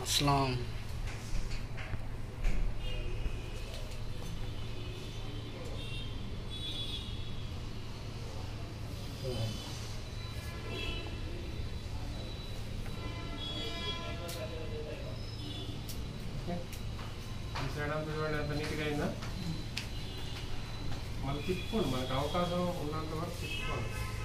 అస్సలం ఈ సైడ్ అంతా చూడండి ఎంత నీట్గా అయిందా మళ్ళీ తిప్పుకోండి మనకు అవకాశం ఉన్నంత వరకు తిప్పుకోండి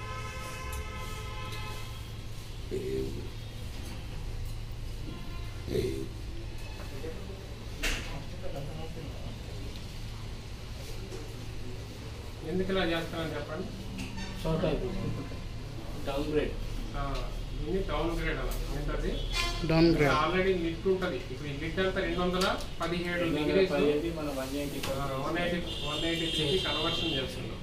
ఎందుకు ఇలా చేస్తానని చెప్పండి షార్ట్ అయిపోయింది డౌన్ గ్రేడ్ ఆ, ఇది డౌన్ గ్రేడ్ అలా ఏంటది డౌన్ గ్రేడ్ ఆల్రెడీ లిట్ ఉంటుంది ఇప్పుడు ఈ లిట్ అంతా రెండు వందల పదిహేడు డిగ్రీస్ పదిహేది మన one eighty one eighty one eighty త్రీకి కన్వర్షన్ చేస్తున్నాం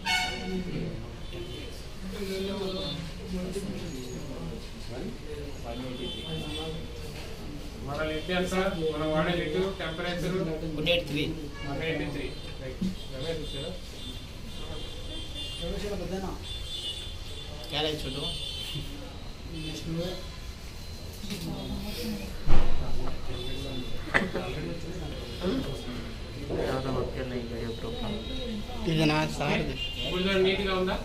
వన్ ఎయిటీ మన లిట్ ఎంత మనం వాడే lead temperature one eighty three one eighty three right Ramesh చూసారా క్యారేజ్ చూడు ఇది నా సార్ది ఇప్పుడు చూడండి నీట్గా ఉందా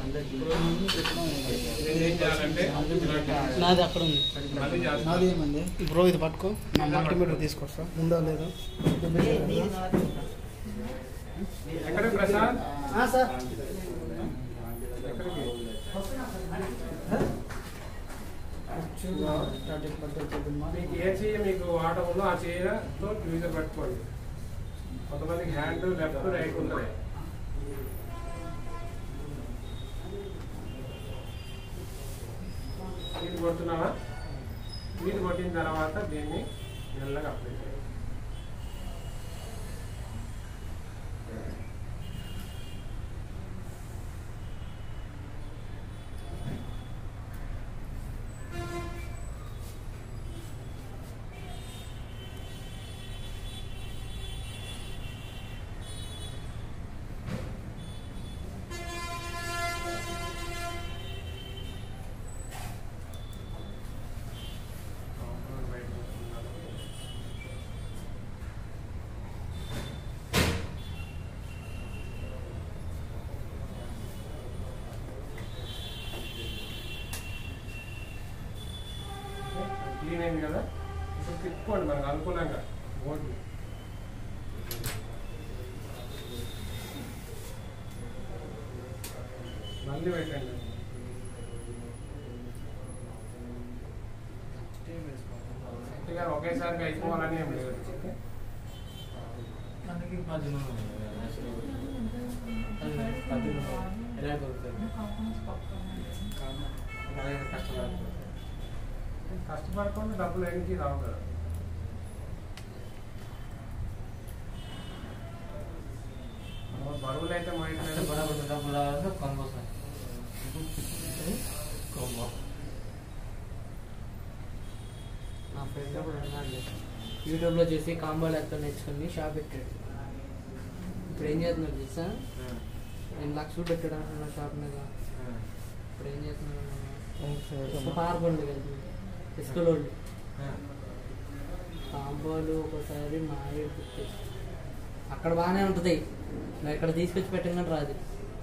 ఇది ఏం చేయాలంటే ఇలాంటి నాది అక్కడ ఉంది మళ్ళీ చేస్తాం నాది ఏమంది బ్రో ఇది పట్టుకో నా మల్టీమీటర్ తీసుకొస్తా ఉందా లేదా ఎక్కడ ప్రసాద్ సార్ ఎక్కడికి మీకు ఏ చెయ్యి మీకు వాడటం ఉందో ఆ చెయ్యతో ట్యూజర్ పెట్టుకోండి కొంతమందికి హ్యాండ్ లెఫ్ట్ రైట్ ఉంటుంది నీటి కొడుతున్నావా నీటి కొట్టిన తర్వాత దీన్ని మెల్లగా అప్లై చేయాలి బయట కొడుతున్నారు. క్లీన్ అయింది కదా ఇప్పుడు తిప్పుకోండి మనకు అనుకూలంగా బోర్డు మళ్ళీ పెట్టండి శక్తి గారు ఒకేసారిగా అయిపోవాలని ఏం లేదు ఓకే? ఎలా దొరుకుతుంది కష్టపడకుండా డబ్బులు ఎన్నికి రావు కదా మనం బరువులు అయితే మోయట్లేదు నా ఫ్రెండ్ కూడా ఉన్నాడు యూట్యూబ్లో చేసి కాంబోలు ఎక్కడ నేర్చుకుని షాప్ పెట్టాడు ఇప్పుడు ఏం చేస్తున్నాడు తెలుసా నేను లక్షలు పెట్టాడు అంటున్నా షాప్ మీద ఇప్పుడు ఏం చేస్తున్నాడు పార్పండి కదా ఇసుకలోళ్ళు కాంబోలు ఒకసారి మారి పుట్టి అక్కడ బాగానే ఉంటుంది నువ్వు ఇక్కడ తీసుకొచ్చి పెట్టిన రాదు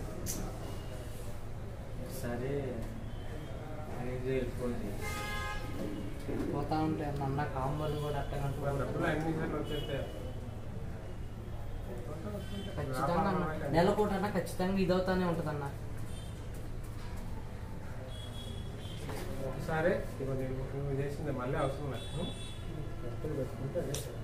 సరే అనేది వెళ్ళిపోయింది పోతా ఉంటాయి అన్న కాంబోలు కూడా మన డబ్బులు అట్టగంట అన్ని సార్లు వచ్చేస్తే ఖచ్చితంగా అన్న నెలకోటన్నా ఖచ్చితంగా ఇదవుతానే ఉంటుంది అన్న ఒకసారి ఇగో నేను నువ్వు చేసింది మళ్ళీ అవసరం లేదు డబ్బులు పెట్టుకుంటే అదే సరిపోతుంది.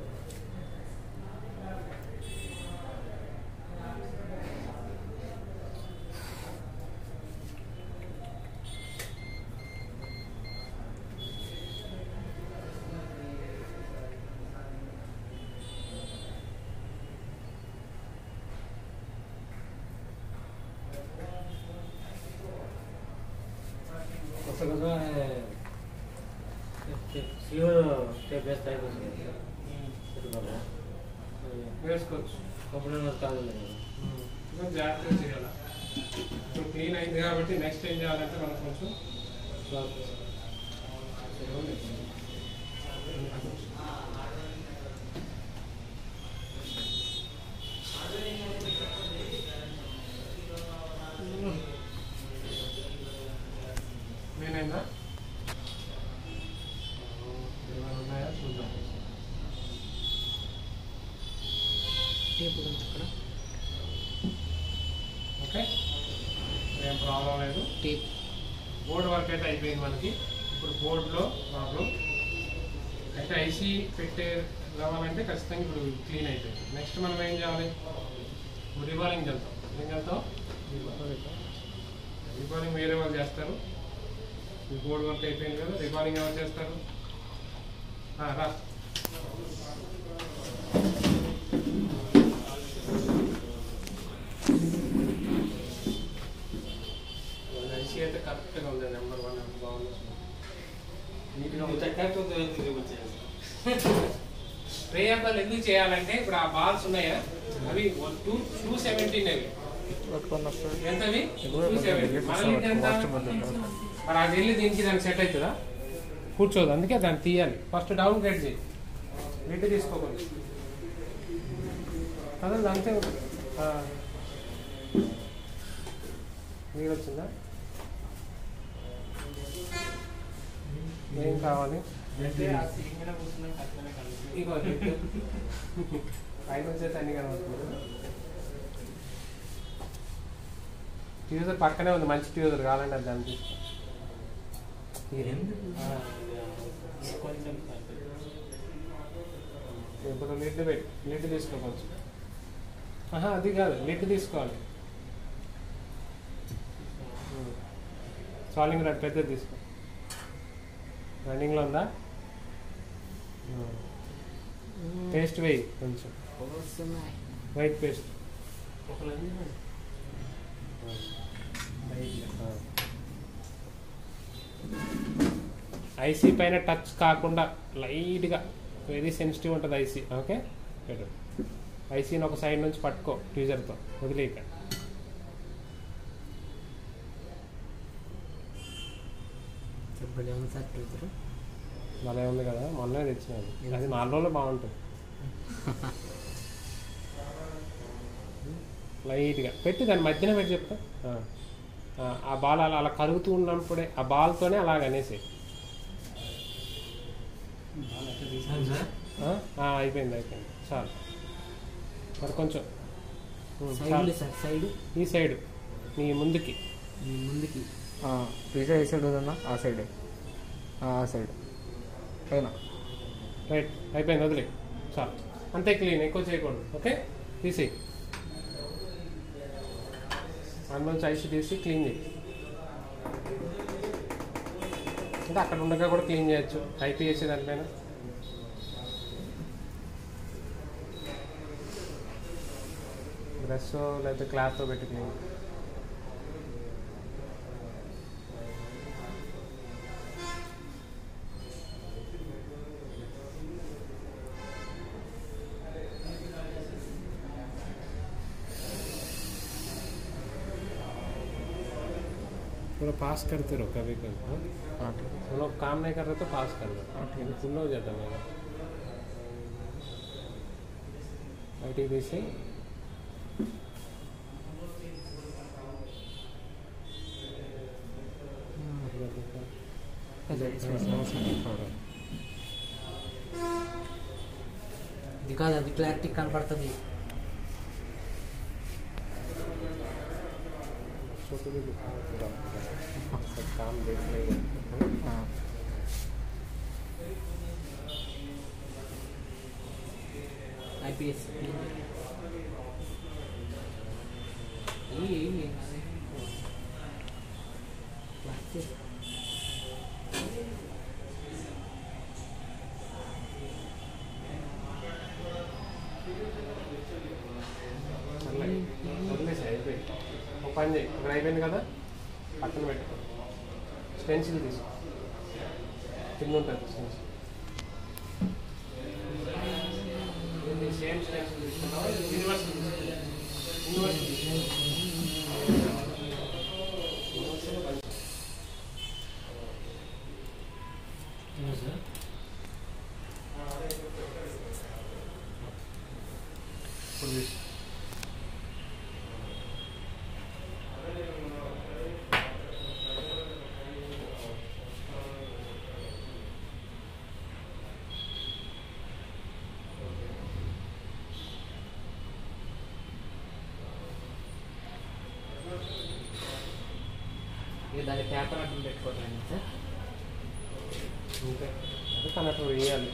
కొత్త కొత్త శివుడు స్టెప్ వేస్తే అయిపోతుంది వేసుకోవచ్చు కంప్యూటర్ కాదు కొంచెం జాగ్రత్తగా చేయాలి ఇప్పుడు క్లీన్ అయింది కాబట్టి నెక్స్ట్ ఏం చేయాలంటే మనం కొంచెం టేప్ ఉంది అక్కడ ఓకే ఏం ప్రాబ్లం లేదు టేప్ బోర్డ్ వర్క్ అయితే అయిపోయింది మనకి ఇప్పుడు బోర్డులో ప్రాబ్లం అయితే ఐసీ పెట్టే రావాలంటే ఖచ్చితంగా ఇప్పుడు క్లీన్ అయిపోయింది నెక్స్ట్ మనం ఏం చేయాలి రివాలింగ్ వెళ్తాం ఏం వెళ్తాం రివాలింగ్ వేరే వాళ్ళు చేస్తారు ఈ బోర్డ్ వర్క్ అయిపోయింది కదా రివాలింగ్ ఎవరు చేస్తారు ఆ, రా ఐసీ అయితే కరెక్ట్గా ఉంది నెంబర్ వన్ నెంబర్ బాగుంది నీట్గా ఉంది రేయంబల్ ఎందుకు చేయాలంటే ఇప్పుడు ఆ బాల్స్ ఉన్నాయా అవి టూ టూ సెవెంటీన్ అవి ఎంతవి టూ సెవెంటీ మన లిడ్ ఎంత మరి అది వెళ్ళి దీనికి దానికి సెట్ అవుతుందా కూర్చోదు అందుకే దాన్ని తీయాలి ఫస్ట్ డౌన్ గ్రేడ్ చేయి లిడ్ తీసుకోకూడదు అదే అంతే ఉంటుంది. ఆ. నీరు వచ్చిందా ఏం కావాలి ఇగో లిడ్ పైన వచ్చేసి అన్ని కనబడుతుంది ట్యూజర్ పక్కనే ఉంది మంచి ట్యూజర్ కావాలండి అది దాన్ని తీసుకో ఆ. ఇప్పుడు లిడ్ పెట్టి లిడ్ తీసుకో కొంచెం ఆహా అది కాదు లిడ్ తీసుకోవాలి సాలింగ్ రాడ్ పెద్దది తీసుకో రన్నింగ్లో ఉందా పేస్ట్ వేయి కొంచెం వస్తున్నాయి వైట్ పేస్ట్ ఐసీ పైన టచ్ కాకుండా లైట్గా వెరీ సెన్సిటివ్ ఉంటుంది ఐసీ ఓకే పెట్టు ఐసీని ఒక సైడ్ నుంచి పట్టుకో ట్యూజర్తో వదిలేక చెప్పండి ఏమన్నా సార్ ట్విట్టర్ భలే ఉంది కదా మొన్నే తెచ్చినాను అది నాలుగు రోజులు బాగుంటుంది లైట్గా పెట్టి దాని మధ్యన పెట్టి చెప్తా ఆ. ఆ, ఆ బాల్ అలా అలా కరుగుతూ ఉన్నప్పుడే ఆ బాల్తోనే అలాగ అనేసి అయిపోయింది అయిపోయింది చాలు మరి కొంచెం ఉమ్, సైడ్ చాలు. సార్ సైడ్ ఈ సైడ్ నీ ముందుకి ముందుకి పిజ్జా ఏ సైడ్ ఉందన్నా ఆ సైడే ఆ సైడ్ పైన రైట్ అయిపోయింది వదిలే చాలు అంతే క్లీన్ ఎక్కువ చేయకూడదు ఓకే తీసి అందులోంచి ఐసి తీసి క్లీన్ చేయి అంటే అక్కడ ఉండగా కూడా క్లీన్ చేయొచ్చు ఐపీఎస్సీ దానిపైన బ్రష్ లేకపోతే క్లాత్తో పెట్టి క్లీన్ पूरा पास करते रहो कभी कभी हाँ? हाँ, ठीक है। हम लोग काम नहीं कर रहे तो पास कर दो हाँ, ठीक है। फुल हो जाता मेरा आई टी से ఇది కాదు అది క్లారిటీ కనపడుతుంది छोटे भी दिखा पूरा सब काम देख लेंगे हाँ? हाँ, ఐపీఎస్ చల్లగా. వదిలేసి అయిపోయింది ఒక పని చేయి ఇక్కడ అయిపోయింది కదా పక్కన పెట్టుకో స్టెన్సిల్ తీసుకో కింద ఉంటుంది స్టెన్సిల్ సేమ్ స్టెన్సిల్ తీసుకున్నావా యూనివర్సల్ యూనివర్సల్ ఇప్పుడు తీసుకో పేపర్ అడ్డం పెట్టుకోవడానికి సార్ అంతే అది కనెక్ట్ వేయాలి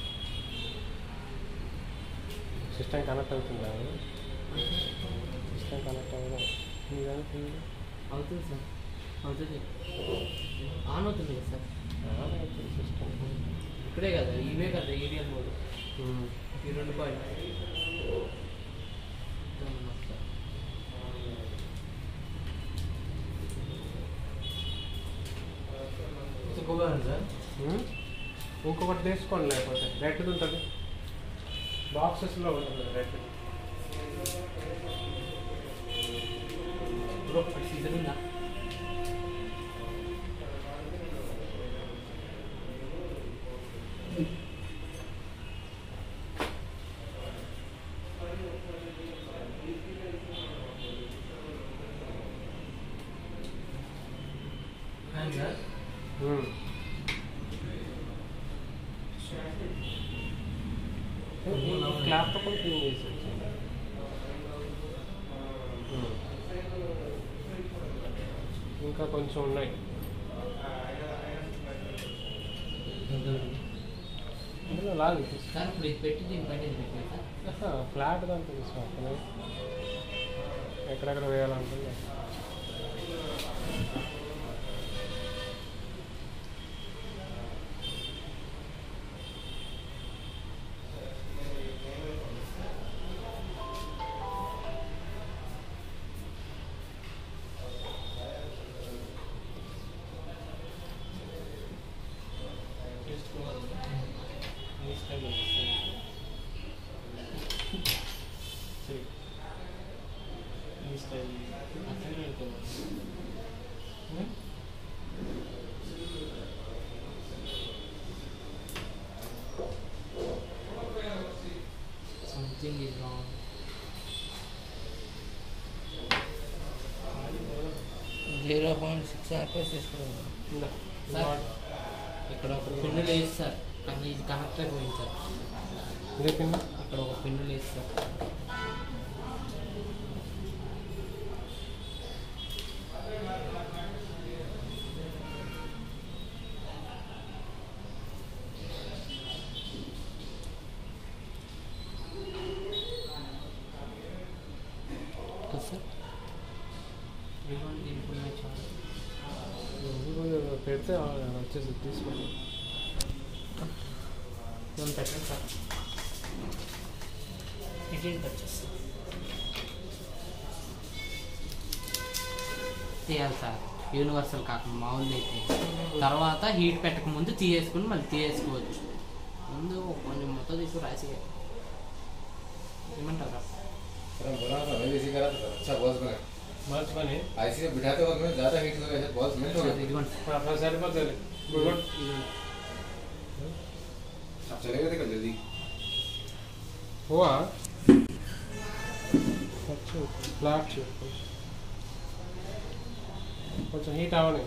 సిస్టమ్ కనెక్ట్ అవుతుందా సిస్టమ్ కనెక్ట్ అవ్వదు మీదని టీవీ అవుతుంది సార్ అవుతుంది ఆన్ అవుతుంది కదా సార్ సిస్టమ్ ఇక్కడే కదా ఇవే కదా ఏరియల్ మోడ్ ఈ రెండు పాయింట్ ఎక్కువగా ఉంది సార్ ఇంకొకటి తీసుకోండి లేకపోతే రెడ్ ఉంటుంది బాక్సెస్లో ఉంటుంది రెడ్ బ్రో సీజన్ ఉందా అండ్ సార్ క్లాప్ కూడా క్లీన్ చేసి ఇంకా కొంచెం ఉన్నాయి అందులో లాగు సార్ ఇప్పుడు ఇది పెట్టి దీనిపైన ఇది పెట్టాను సార్ ఫ్లాట్ దాంట్లో తీసుకోవాలి ఎక్కడెక్కడ వేయాలనుకుంటే something is wrong zero point six RPS తీసుకున్నాను సార్ ఇక్కడ ఒక పిన్ను లేదు సార్ కానీ ఇది కనెక్ట్ అయిపోయింది సార్ ఇదే కింద ఇక్కడ ఒక పిన్ను లేదు సార్ కదా సార్ ఇదిగోండి ఇన్ఫర్మేషన్ పెడితే వచ్చేసి తీసుకోండి నేను పెట్టండి సార్ ఎయిటీన్కి వచ్చేసి తీయాలి సార్ యూనివర్సల్ కాకుండా మామూలు అయితే తర్వాత హీట్ పెట్టక ముందు తీయేసుకుని మళ్ళీ తీయేసుకోవచ్చు ముందు కొంచెం మొత్తం తీసుకుని రాసి ఏమంటారా सर बोला था मैं भी इसी करा था अच्छा बहुत बना మర్చిపోయి आईसी में बिठाते वक्त में ज्यादा हीट हो गया था बहुत मेल्ट हो गया ఇదిగోండి సరిపోతుంది గుడ్ ఇదిగోండి अब चलेगा देखो जल्दी हुआ अच्छा फ्लैट కొంచెం హీట్ అవని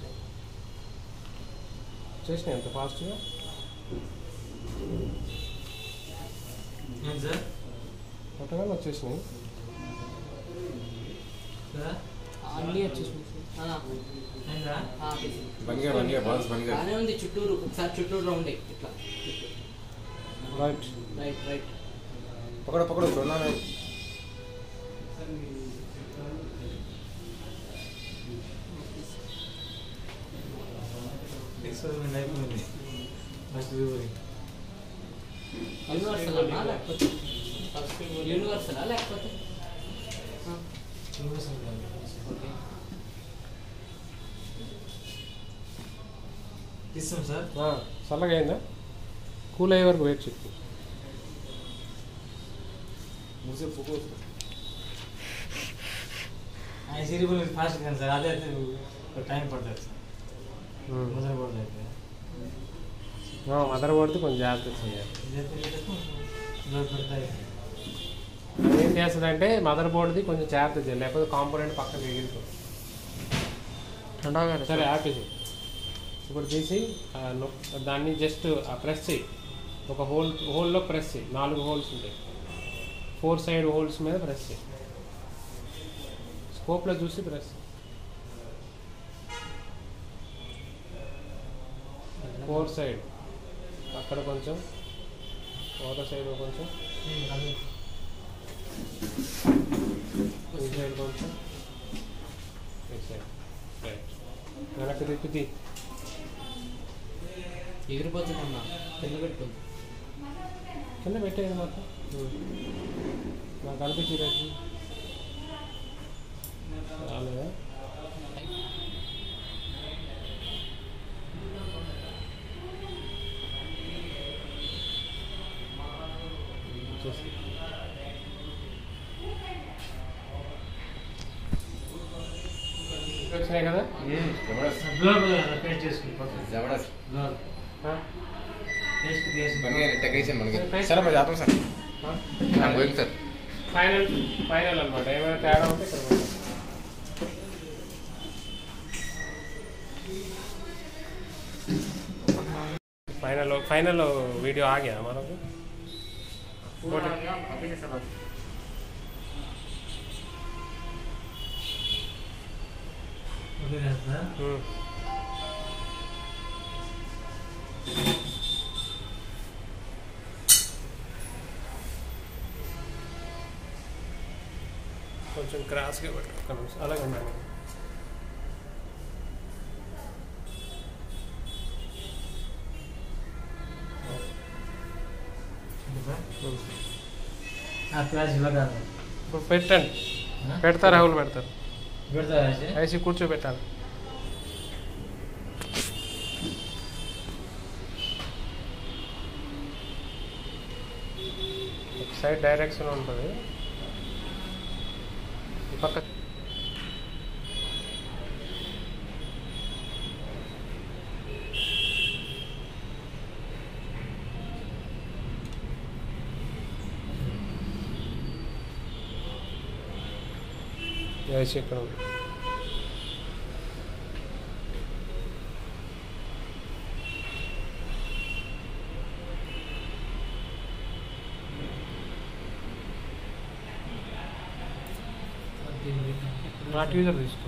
చేసినాయి అంత ఫాస్ట్గా ఏంటి సార్ కొత్తగానే వచ్చేసినాయి కదా అన్నీ వచ్చేసింది సార్ అయిందా बन गया बन गया बॉल्स बन गया బాగానే ఉంది చుట్టూరు ఒకసారి చుట్టూరు రౌండ్ ఇట్లా రైట్ రైట్ రైట్ पकड़ो पकड़ो छोड़ना नहीं ఎక్స్పెరిమెంట్ అయిపోయింది ఫస్ట్ వ్యూవరింగ్ యూనివర్సల్ లేకపోతే యూనివర్సల్ లేకపోతే ఆ, ఓకే ఇస్తాం సార్ చల్లగా అయిందా కూల్ అయ్యే వరకు వెయిట్ చెప్పు मुझे फूको ఆయన సీరియల్ ఫాస్ట్ కానీ సార్ అదే అయితే టైం పడుతుంది సార్ మొదలు పడుతుంది అయితే మదర్ బోర్డ్ది కొంచెం జాగ్రత్త చేయాలి ఇదైతే లోడ్ పెడతాయి అది ఏం చేస్తుందంటే మదర్ బోర్డ్ది కొంచెం జాగ్రత్త చేయాలి లేకపోతే కాంపోనెంట్ పక్కన ఎగిరిపోతుంది సరే ఆపేసి ఇప్పుడు తీసి ఆ, నొ- దాన్ని జస్ట్ ప్రెస్ చేయి ఒక హోల్ హోల్లో ప్రెస్ చేయి నాలుగు హోల్స్ ఉంటాయి ఫోర్ సైడ్ హోల్స్ మీద ప్రెస్ చేయి స్కోప్లో చూసి ప్రెస్ ఫోర్ సైడ్ అక్కడ కొంచెం వాటర్ సైడ్ కొంచెం ఈ సైడ్ కొంచెం ఈ సైడ్ రైట్ వెనక్కి తిప్పితి ఎగిరిపోతుందన్నా కింద పెట్టుకుంది కింద పెట్టేది మాకు నాకు అనిపించింది అది. రాలేదా చూసి వచ్చినాయి కదా జబర్దస్త్ బ్లర్ పేస్ట్ చేసుకుంటాం జబర్దస్త్ బ్లర్ ఆ? పేస్ట్ చేసి बन गया टेक्नीशियन बन गया Patient. सर मैं जाता हूँ सर ఆ? I'm going sir final final అనమాట ఏమైనా తేడా ఉంటే ఇక్కడ పోతాం. ఫైనల్ ఫైనల్ వీడిयो आ गया हमारा को पूरा आ गया अभी से सब ఓకే కదా సార్ हम्म కొంచెం క్రాస్గా పెట్టు ఒక్క నిమిషం అలాగే ఉండాలి ఆ క్లాస్ ఇవ్వగా ఇప్పుడు పెట్టండి పెడతారు రాహుల్ పెడతారు పెడతారా వేసి కూర్చోబెట్టాలి ఒక సైడ్ డైరెక్షన్ ఉంటుంది ఈ పక్క వేసి ఇక్కడ ఉంది నాట్ యూజర్ తీసుకో